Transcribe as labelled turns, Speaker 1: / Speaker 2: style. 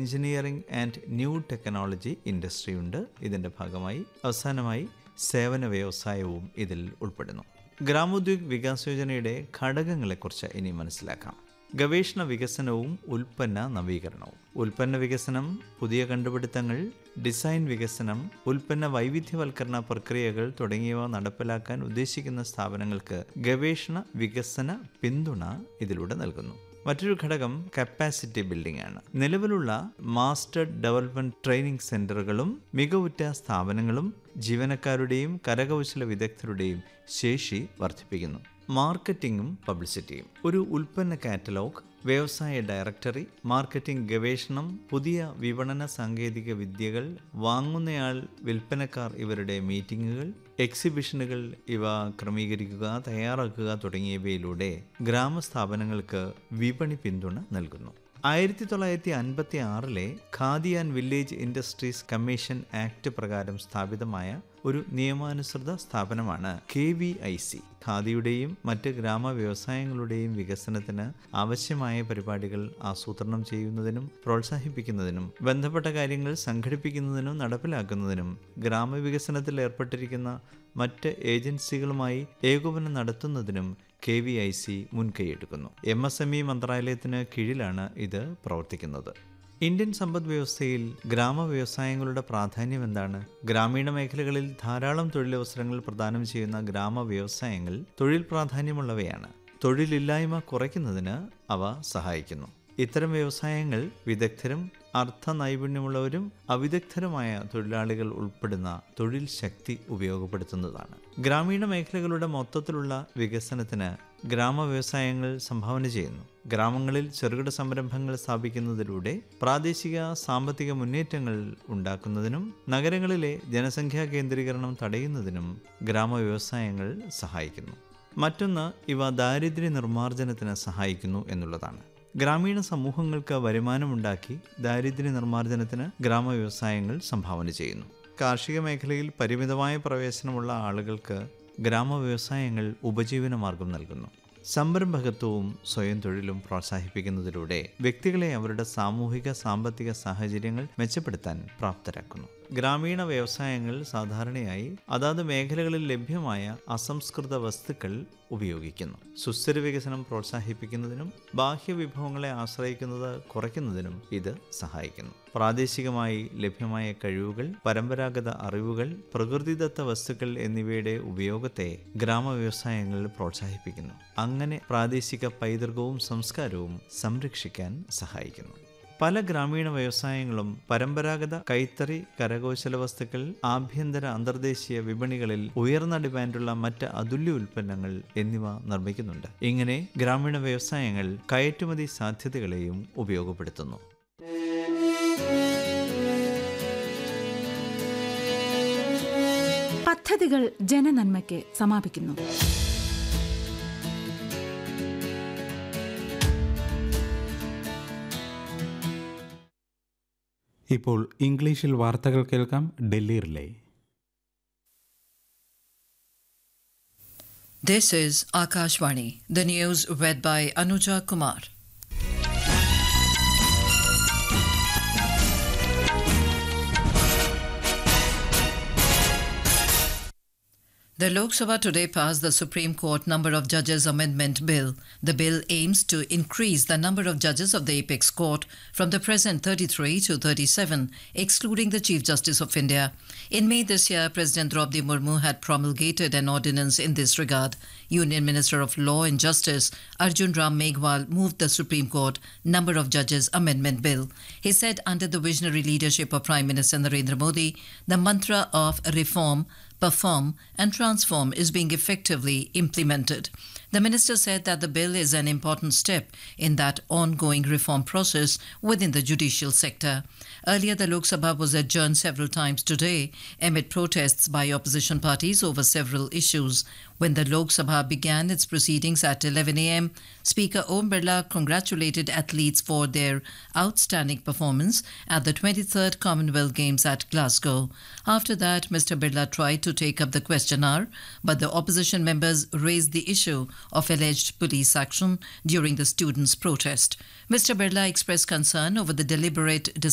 Speaker 1: Engineering and new technology industry ഉണ്ട് ഇതിൻ്റെ ഭാഗമായി അവസാനമായി സേവന വ്യവസായവും ഇതിൽ ഉൾപ്പെടുന്നു ഗ്രാമോദ്യോഗ് വികാസ് യോജനയുടെ ഘടകങ്ങളെക്കുറിച്ച് ഇനി മനസ്സിലാക്കാം ഗവേഷണ വികസനവും ഉൽപ്പന്ന നവീകരണവും ഉൽപ്പന്ന വികസനം പുതിയ കണ്ടുപിടുത്തങ്ങൾ ഡിസൈൻ വികസനം ഉൽപ്പന്ന വൈവിധ്യവൽക്കരണ പ്രക്രിയകൾ തുടങ്ങിയവ നടപ്പിലാക്കാൻ ഉദ്ദേശിക്കുന്ന സ്ഥാപനങ്ങൾക്ക് ഗവേഷണ വികസന പിന്തുണ ഇതിലൂടെ നൽകുന്നു മറ്റൊരു ഘടകം കപ്പാസിറ്റി ബിൽഡിംഗ് ആണ് നിലവിലുള്ള മാസ്റ്റർ ഡെവലപ്മെന്റ് ട്രെയിനിങ് സെന്ററുകളും മികവുറ്റ സ്ഥാപനങ്ങളും ജീവനക്കാരുടെയും കരകൗശല വിദഗ്ധരുടെയും ശേഷി വർദ്ധിപ്പിക്കുന്നു മാർക്കറ്റിംഗും പബ്ലിസിറ്റിയും ഒരു ഉൽപ്പന്ന കാറ്റലോഗ് വ്യവസായ ഡയറക്ടറി മാർക്കറ്റിംഗ് ഗവേഷണം പുതിയ വിപണന സാങ്കേതിക വിദ്യകൾ വാങ്ങുന്നയാൾ വിൽപ്പനക്കാർ ഇവരുടെ മീറ്റിങ്ങുകൾ എക്സിബിഷനുകൾ ഇവ ക്രമീകരിക്കുക തയ്യാറാക്കുക തുടങ്ങിയവയിലൂടെ ഗ്രാമസ്ഥാപനങ്ങൾക്ക് വിപണി പിന്തുണ നൽകുന്നു ആയിരത്തി തൊള്ളായിരത്തി അൻപത്തി ആറിലെ Khadi and village industries commission act പ്രകാരം സ്ഥാപിതമായ ഒരു നിയമാനുസൃത സ്ഥാപനമാണ് കെ വി ഐ സി ഖാദിയുടെയും മറ്റ് ഗ്രാമ വ്യവസായങ്ങളുടെയും വികസനത്തിന് ആവശ്യമായ പരിപാടികൾ ആസൂത്രണം ചെയ്യുന്നതിനും പ്രോത്സാഹിപ്പിക്കുന്നതിനും ബന്ധപ്പെട്ട കാര്യങ്ങൾ സംഘടിപ്പിക്കുന്നതിനും നടപ്പിലാക്കുന്നതിനും ഗ്രാമവികസനത്തിൽ ഏർപ്പെട്ടിരിക്കുന്ന മറ്റ് ഏജൻസികളുമായി ഏകോപനം നടത്തുന്നതിനും കെ വി ഐ സി മുൻകൈയെടുക്കുന്നു എം എസ് എം ഇ മന്ത്രാലയത്തിന് കീഴിലാണ് ഇത് പ്രവർത്തിക്കുന്നത് ഇന്ത്യൻ സമ്പദ് വ്യവസ്ഥയിൽ ഗ്രാമ വ്യവസായങ്ങളുടെ പ്രാധാന്യം എന്താണ് ഗ്രാമീണ മേഖലകളിൽ ധാരാളം തൊഴിലവസരങ്ങൾ പ്രദാനം ചെയ്യുന്ന ഗ്രാമ വ്യവസായങ്ങൾ തൊഴിൽ പ്രാധാന്യമുള്ളവയാണ് തൊഴിലില്ലായ്മ കുറയ്ക്കുന്നതിന് അവ സഹായിക്കുന്നു ഇത്തരം വ്യവസായങ്ങൾ വിദഗ്ധരും അർത്ഥ നൈപുണ്യമുള്ളവരും അവിദഗ്ധരുമായ തൊഴിലാളികൾ ഉൾപ്പെടുന്ന തൊഴിൽ ശക്തി ഉപയോഗപ്പെടുത്തുന്നതാണ് ഗ്രാമീണ മേഖലകളുടെ മൊത്തത്തിലുള്ള വികസനത്തിന് ഗ്രാമ വ്യവസായങ്ങൾ സംഭാവന ചെയ്യുന്നു ഗ്രാമങ്ങളിൽ ചെറുകിട സംരംഭങ്ങൾ സ്ഥാപിക്കുന്നതിലൂടെ പ്രാദേശിക സാമ്പത്തിക മുന്നേറ്റങ്ങൾ ഉണ്ടാക്കുന്നതിനും നഗരങ്ങളിലെ ജനസംഖ്യാ കേന്ദ്രീകരണം തടയുന്നതിനും ഗ്രാമ വ്യവസായങ്ങൾ സഹായിക്കുന്നു മറ്റൊന്ന് ഇവ ദാരിദ്ര്യ നിർമ്മാർജ്ജനത്തിന് സഹായിക്കുന്നു എന്നുള്ളതാണ് ഗ്രാമീണ സമൂഹങ്ങൾക്ക് വരുമാനമുണ്ടാക്കി ദാരിദ്ര്യ നിർമ്മാർജ്ജനത്തിന് ഗ്രാമ വ്യവസായങ്ങൾ സംഭാവന ചെയ്യുന്നു കാർഷിക മേഖലയിൽ പരിമിതമായ പ്രവേശനമുള്ള ആളുകൾക്ക് ഗ്രാമ വ്യവസായങ്ങൾ ഉപജീവനമാർഗം നൽകുന്നു സംരംഭകത്വവും സ്വയം തൊഴിലും പ്രോത്സാഹിപ്പിക്കുന്നതിലൂടെ വ്യക്തികളെ അവരുടെ സാമൂഹിക സാമ്പത്തിക സാഹചര്യങ്ങൾ മെച്ചപ്പെടുത്താൻ പ്രാപ്തരാക്കുന്നു ഗ്രാമീണ വ്യവസായങ്ങൾ സാധാരണയായി അതാത് മേഖലകളിൽ ലഭ്യമായ അസംസ്കൃത വസ്തുക്കൾ ഉപയോഗിക്കുന്നു സുസ്ഥിര വികസനം പ്രോത്സാഹിപ്പിക്കുന്നതിനും ബാഹ്യ വിഭവങ്ങളെ ആശ്രയിക്കുന്നത് കുറയ്ക്കുന്നതിനും ഇത് സഹായിക്കുന്നു പ്രാദേശികമായി ലഭ്യമായ കഴിവുകൾ പരമ്പരാഗത അറിവുകൾ പ്രകൃതിദത്ത വസ്തുക്കൾ എന്നിവയുടെ ഉപയോഗത്തെ ഗ്രാമ വ്യവസായങ്ങൾ പ്രോത്സാഹിപ്പിക്കുന്നു അങ്ങനെ പ്രാദേശിക പൈതൃകവും സംസ്കാരവും സംരക്ഷിക്കാൻ സഹായിക്കുന്നു പല ഗ്രാമീണ വ്യവസായങ്ങളും പരമ്പരാഗത കൈത്തറി കരകൗശല വസ്തുക്കൾ ആഭ്യന്തര അന്തർദേശീയ വിപണികളിൽ ഉയർന്ന ഡിമാൻഡുള്ള മറ്റ് അതുല്യ ഉൽപ്പന്നങ്ങൾ എന്നിവ നിർമ്മിക്കുന്നുണ്ട് ഇങ്ങനെ ഗ്രാമീണ വ്യവസായങ്ങൾ കയറ്റുമതി സാധ്യതകളെയും ഉപയോഗപ്പെടുത്തുന്നു
Speaker 2: പദ്ധതികൾ ജനനന്മയ്ക്ക് സമാപിക്കുന്നു
Speaker 3: ഇപ്പോൾ ഇംഗ്ലീഷിൽ വാർത്തകൾ കേൾക്കാം Delhi relay
Speaker 4: This is Akashvani, the news read by Anuja Kumar. The Lok Sabha today passed the Supreme Court Number of Judges Amendment Bill. The bill aims to increase the number of judges of the Apex Court from the present 33 to 37, excluding the Chief Justice of India. In May this year, President Draupadi Murmu had promulgated an ordinance in this regard. Union Minister of Law and Justice Arjun Ram Meghwal moved the Supreme Court Number of Judges Amendment Bill. He said under the visionary leadership of Prime Minister Narendra Modi, the mantra of reform perform, and transform is being effectively implemented. The minister said that the bill is an important step in that ongoing reform process within the judicial sector. Earlier, the Lok Sabha was adjourned several times today amid protests by opposition parties over several issues. When the Lok Sabha began its proceedings at 11 a.m., Speaker Om Birla congratulated athletes for their outstanding performance at the 23rd Commonwealth Games at Glasgow. After that, Mr. Birla tried to take up the question hour, but the opposition members raised the issue of alleged police action during the students' protest. Mr. Birla expressed concern over the deliberate